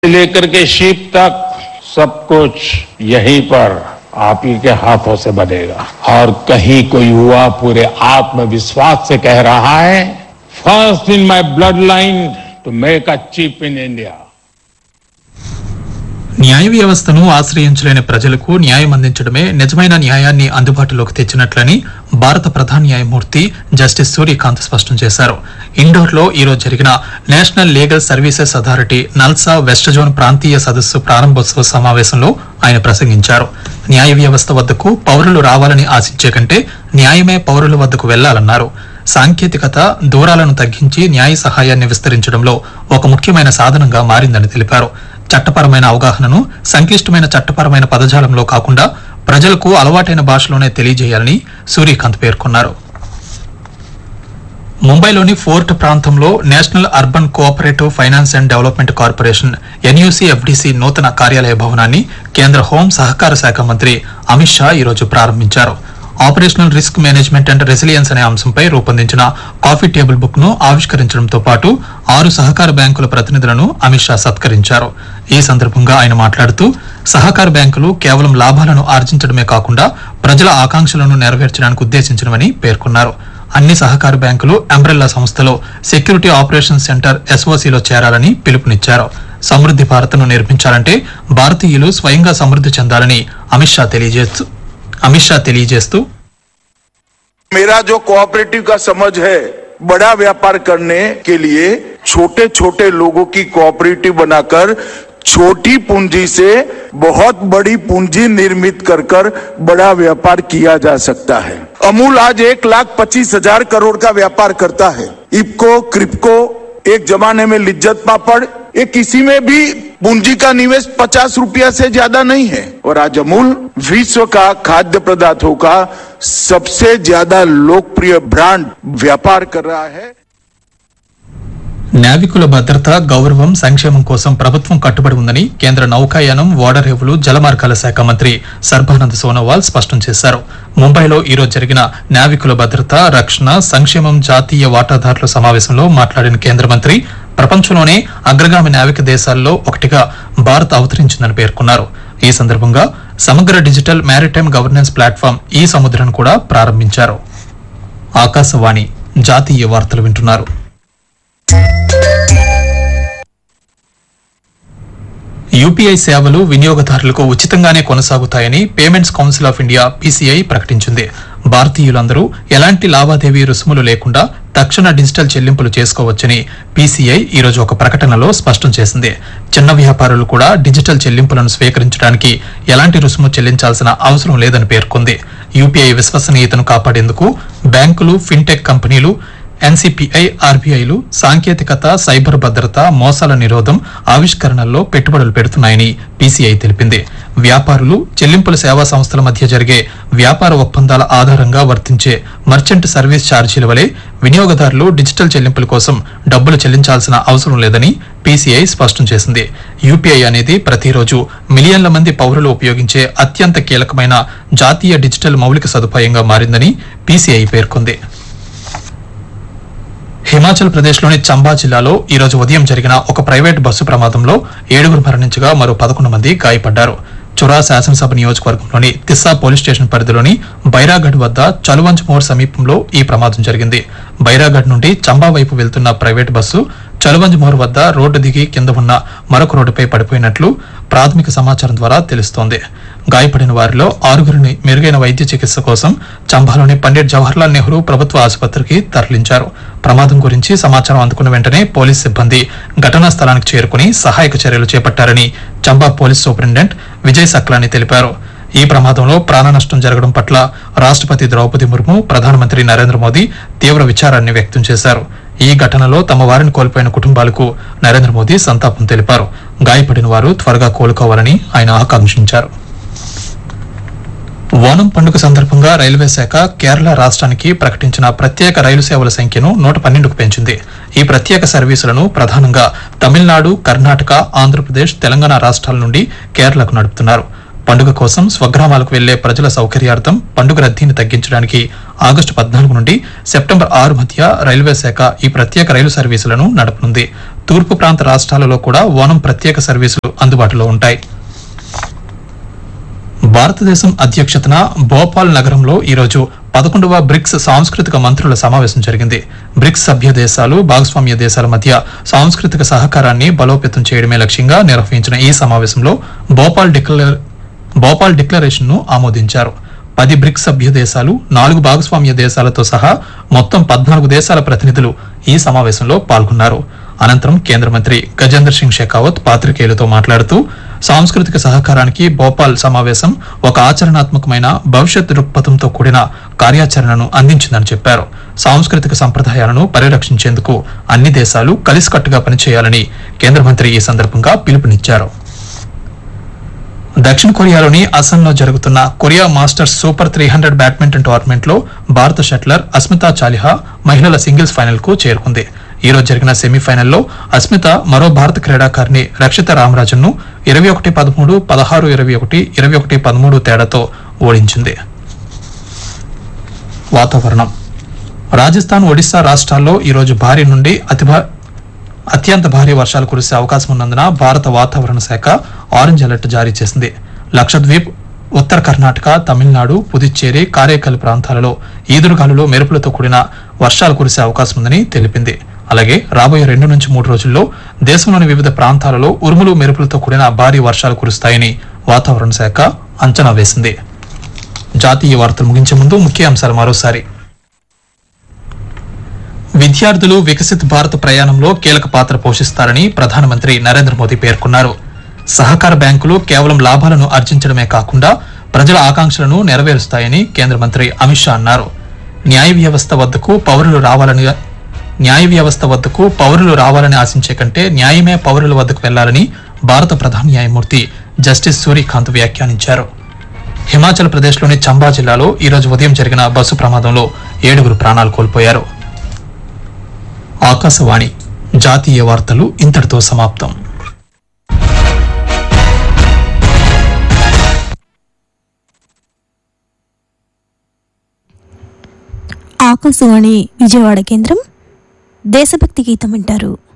लेकर के शिप तक सब कुछ यहीं पर आप ही के हाथों से बनेगा और कहीं कोई युवा पूरे आत्मविश्वास से कह रहा है first in my bloodline to make a chip in India న్యాయ వ్యవస్థను ఆశ్రయించలేని ప్రజలకు న్యాయం అందించడమే నిజమైన న్యాయాన్ని అందుబాటులోకి తెచ్చినట్లని భారత ప్రధాన న్యాయమూర్తి జస్టిస్ సూర్యకాంత్ స్పష్టం చేశారు ఇండోర్లో ఈరోజు జరిగిన national legal services authority NALSA west zone ప్రాంతీయ సదస్సు ప్రారంభోత్సవ సమావేశంలో ఆయన ప్రసంగించారు న్యాయ వ్యవస్థ వద్దకు పౌరులు రావాలని ఆశించే కంటే న్యాయమే పౌరుల వద్దకు వెళ్లాలన్నారు సాంకేతికత దూరాలను తగ్గించి న్యాయ సహాయాన్ని విస్తరించడంలో ఒక ముఖ్యమైన సాధనంగా మారిందని తెలిపారు చట్టపరమైన అవగాహనను సంక్లిష్టమైన చట్టపరమైన పదజాలంలో కాకుండా ప్రజలకు అలవాటైన భాషలోనే తెలియజేయాలని సూర్యకాంత్ పేర్కొన్నారు ముంబైలోని ఫోర్ట్ ప్రాంతంలో national urban cooperative finance and development corporation NUC FDC నూతన కార్యాలయ భవనాన్ని కేంద్ర హోం సహకార శాఖ మంత్రి అమిత్ షా ఈరోజు ప్రారంభించారు operational risk management and resilience అనే అంశంపై రూపొందించిన కాఫీ టేబుల్ బుక్ ను ఆవిష్కరించడంతో పాటు ఆరు సహకార బ్యాంకుల ప్రతినిధులను అమిత్ షా సత్కరించారు ఈ సందర్భంగా ఆయన మాట్లాడుతూ సహకార బ్యాంకులు కేవలం లాభాలను ఆర్జించడమే కాకుండా ప్రజల ఆకాంక్షలను నెరవేర్చడానికి ఉద్దేశించినవని పేర్కొన్నారు అన్ని సహకార బ్యాంకులు అంబ్రెల్లా సంస్థలో సెక్యూరిటీ ఆపరేషన్ సెంటర్ ఎస్ఓసిలో చేరాలని పిలుపునిచ్చారు సమృద్ధి భారత్ను నిర్మించాలంటే భారతీయులు స్వయంగా సమృద్ధి చెందాలని అమిత్ షా తెలియజేస్తూ అమిత్ షా తెలియజేస్తూ मेरा जो कोऑपरेटिव का समझ है बड़ा व्यापार करने के लिए छोटे छोटे लोगों की कोऑपरेटिव बनाकर छोटी पूंजी से बहुत बड़ी पूंजी निर्मित कर कर बड़ा व्यापार किया जा सकता है अमूल आज एक लाख पच्चीस हजार करोड़ का व्यापार करता है इपको क्रिप्को एक जमाने में लिज्जत पापड़ ये किसी में भी पूंजी का निवेश पचास रुपया से ज्यादा नहीं है और आज अमूल विश्व का खाद्य पदार्थों का सबसे ज्यादा लोकप्रिय ब्रांड व्यापार कर रहा है నావికుల భద్రత గౌరవం సంక్షేమం కోసం ప్రభుత్వం కట్టుబడి ఉందని కేంద్ర నౌకాయానం ఓడరేవులు జలమార్గాల శాఖ మంత్రి సర్బానంద్ సోనోవాల్ స్పష్టం చేశారు ముంబైలో ఈరోజు జరిగిన నావికుల భద్రత రక్షణ సంక్షేమం జాతీయ వాటాదారుల సమావేశంలో మాట్లాడిన కేంద్ర మంత్రి ప్రపంచంలోనే అగ్రగామి నావిక దేశాల్లో ఒకటిగా భారత్ అవతరించిందని పేర్కొన్నారు ఈ సందర్భంగా సమగ్ర డిజిటల్ మ్యారిటైమ్ గవర్నెన్స్ ప్లాట్ఫామ్ ఈ సముద్రాన్ని కూడా ప్రారంభించారు ఆకాశవాణి జాతీయ వార్తలు వింటున్నారు యూపీఐ సేవలు వినియోగదారులకు ఉచితంగానే కొనసాగుతాయని payments council of India PCI ప్రకటించింది భారతీయులందరూ ఎలాంటి లావాదేవీ రుసుములు లేకుండా తక్షణ డిజిటల్ చెల్లింపులు చేసుకోవచ్చని పీసీఐ ఈరోజు ఒక ప్రకటనలో స్పష్టం చేసింది చిన్న వ్యాపారులు కూడా డిజిటల్ చెల్లింపులను స్వీకరించడానికి ఎలాంటి రుసుము చెల్లించాల్సిన అవసరం లేదని పేర్కొంది యూపీఐ విశ్వసనీయతను కాపాడేందుకు బ్యాంకులు ఫిన్టెక్ కంపెనీలు ఎన్సీపీఐ ఆర్బీఐలు సాంకేతికత సైబర్ భద్రత మోసాల నిరోధం ఆవిష్కరణల్లో పెట్టుబడులు పెడుతున్నాయని పీసీఐ తెలిపింది వ్యాపారులు చెల్లింపుల సేవా సంస్థల మధ్య జరిగే వ్యాపార ఒప్పందాల ఆధారంగా వర్తించే మర్చెంట్ సర్వీస్ ఛార్జీల వలె వినియోగదారులు డిజిటల్ చెల్లింపుల కోసం డబ్బులు చెల్లించాల్సిన అవసరం లేదని పీసీఐ స్పష్టం చేసింది యూపీఐ అనేది ప్రతిరోజు మిలియన్ల మంది పౌరులు ఉపయోగించే అత్యంత కీలకమైన జాతీయ డిజిటల్ మౌలిక సదుపాయంగా మారిందని పీసీఐ పేర్కొంది హిమాచల్ ప్రదేశ్లోని చంబా జిల్లాలో ఈ రోజు ఉదయం జరిగిన ఒక ప్రైవేట్ బస్సు ప్రమాదంలో ఏడుగురు మరణించగా మరో పదకొండు మంది గాయపడ్డారు చురా శాసనసభ నియోజకవర్గంలోని తిస్సా పోలీస్ స్టేషన్ పరిధిలోని బైరాగఢ్ వద్ద చలువంచ్ మోర్ సమీపంలో ఈ ప్రమాదం జరిగింది బైరాగఢ్ నుండి చంబా వైపు వెళ్తున్న ప్రైవేట్ బస్సు చలువంజ్ మోర్ వద్ద రోడ్డు దిగి కింద ఉన్న మరొక రోడ్డుపై పడిపోయినట్లు ప్రాథమిక సమాచారం ద్వారా తెలుస్తోంది గాయపడిన వారిలో ఆరుగురిని మెరుగైన వైద్య చికిత్స కోసం చంబాలోని పండిట్ జవహర్లాల్ నెహ్రూ ప్రభుత్వ ఆసుపత్రికి తరలించారు ప్రమాదం గురించి సమాచారం అందుకున్న వెంటనే పోలీస్ సిబ్బంది ఘటనా స్థలానికి చేరుకుని సహాయక చర్యలు చేపట్టారని చంబా పోలీస్ సూపరింటెండెంట్ విజయ్ సక్లాని తెలిపారు ఈ ప్రమాదంలో ప్రాణ నష్టం జరగడం పట్ల రాష్ట్రపతి ద్రౌపది ముర్ము ప్రధానమంత్రి నరేంద్ర మోదీ తీవ్ర విచారాన్ని వ్యక్తం చేశారు ఈ ఘటనలో తమ వారిని కోల్పోయిన కుటుంబాలకు నరేంద్ర మోదీ సంతాపం తెలిపారు గాయపడిన వారు త్వరగా కోలుకోవాలని ఆయన ఆకాంక్షించారు ఓనం పండుగ సందర్భంగా రైల్వే శాఖ కేరళ రాష్ట్రానికి ప్రకటించిన ప్రత్యేక రైలు సేవల సంఖ్యను నూట పన్నెండుకు పెంచింది ఈ ప్రత్యేక సర్వీసులను ప్రధానంగా తమిళనాడు కర్ణాటక ఆంధ్రప్రదేశ్ తెలంగాణ రాష్ట్రాల నుండి కేరళకు నడుపుతున్నారు పండుగ కోసం స్వగ్రామాలకు వెళ్లే ప్రజల సౌకర్యార్థం పండుగ రద్దీని తగ్గించడానికి ఆగస్టు పద్నాలుగు నుండి సెప్టెంబర్ ఆరు మధ్య రైల్వే శాఖ ఈ ప్రత్యేక రైలు సర్వీసులను నడపనుంది తూర్పు ప్రాంత రాష్ట్రాలలో కూడా ఓనం ప్రత్యేక సర్వీసులు అందుబాటులో ఉంటాయి భారతదేశం అధ్యక్షతన భోపాల్ నగరంలో ఈరోజు పదకొండవ బ్రిక్స్ సాంస్కృతిక మంత్రుల సమావేశం జరిగింది బ్రిక్స్ సభ్య దేశాలు భాగస్వామ్య దేశాల మధ్య సాంస్కృతిక సహకారాన్ని బలోపేతం చేయడమే లక్ష్యంగా నిర్వహించిన ఈ సమావేశంలో భోపాల్ డిక్లర్ భోపాల్ డిక్లరేషన్ ను ఆమోదించారు పది బ్రిక్స్ సభ్య దేశాలు నాలుగు భాగస్వామ్య దేశాలతో సహా మొత్తం పద్నాలుగు దేశాల ప్రతినిధులు ఈ సమావేశంలో పాల్గొన్నారు అనంతరం కేంద్ర మంత్రి గజేంద్ర సింగ్ షెకావత్ పాత్రికేయులతో మాట్లాడుతూ సాంస్కృతిక సహకారానికి భోపాల్ సమావేశం ఒక ఆచరణాత్మకమైన భవిష్యత్ దృక్పథంతో కూడిన కార్యాచరణను అందించిందని చెప్పారు సాంస్కృతిక సంప్రదాయాలను పరిరక్షించేందుకు అన్ని దేశాలు కలిసికట్టుగా పనిచేయాలని కేంద్ర మంత్రి ఈ సందర్భంగా పిలుపునిచ్చారు దక్షిణ కొరియాలోని అసన్లో జరుగుతున్న Korea masters super three hundred badminton tournament లో భారత షట్లర్ అస్మితా చాలిహా మహిళల సింగిల్స్ ఫైనల్ కు చేరుకుంది ఈ రోజు జరిగిన సెమీఫైనల్లో అస్మిత మరో భారత క్రీడాకారిణి రక్షిత రామరాజన్ను ఇరవై ఒకటి పదమూడు పదహారు ఇరవై ఒకటి ఇరవై ఒకటి పదమూడు తేడాతో ఓడించింది వాతావరణం రాజస్థాన్ ఒడిశా రాష్ట్రాల్లో ఈ రోజు భారీ నుండి అతి భా- అత్యంత భారీ వర్షాలు కురిసే అవకాశం ఉన్నందున భారత వాతావరణ శాఖ ఆరెంజ్ అలర్ట్ జారీ చేసింది లక్షద్వీప్ ఉత్తర కర్ణాటక తమిళనాడు పుదుచ్చేరి కారైకల్ ప్రాంతాలలో ఈదురుగాలులు మెరుపులతో కూడిన వర్షాలు కురిసే అవకాశం ఉందని తెలిపింది అలాగే రాబోయే రెండు నుంచి మూడు రోజుల్లో దేశంలోని వివిధ ప్రాంతాలలో ఉరుములు మెరుపులతో కూడిన భారీ వర్షాలు కురుస్తాయని వాతావరణ శాఖ అంచనా వేసింది జాతీయ వార్తలు ముగించే ముందు ముఖ్య అంశాలు మరోసారి విద్యార్థులు వికసిత్ భారత్ ప్రయాణంలో కీలక పాత్ర పోషిస్తారని ప్రధానమంత్రి నరేంద్ర మోదీ పేర్కొన్నారు సహకార బ్యాంకులు కేవలం లాభాలను ఆర్జించడమే కాకుండా ప్రజల ఆకాంక్షలను నెరవేరుస్తాయని కేంద్ర మంత్రి అమిత్ షా అన్నారు న్యాయ వ్యవస్థ వద్దకు పౌరులు రావాలని న్యాయ వ్యవస్థ వద్దకు పౌరులు రావాలని ఆశించే కంటే న్యాయమే పౌరుల వద్దకు వెళ్లాలని భారత ప్రధాన న్యాయమూర్తి జస్టిస్ సూర్యకాంత్ వ్యాఖ్యానించారు హిమాచల్ ప్రదేశ్లోని చంబా జిల్లాలో ఈ రోజు ఉదయం జరిగిన బస్సు ప్రమాదంలో ఏడుగురు ప్రాణాలు కోల్పోయారు ఆకాశవాణి జాతీయ వార్తలు ఇంతటితో సమాప్తం ఆకాశవాణి విజయవాడ కేంద్రం దేశభక్తి గీతం వింటారు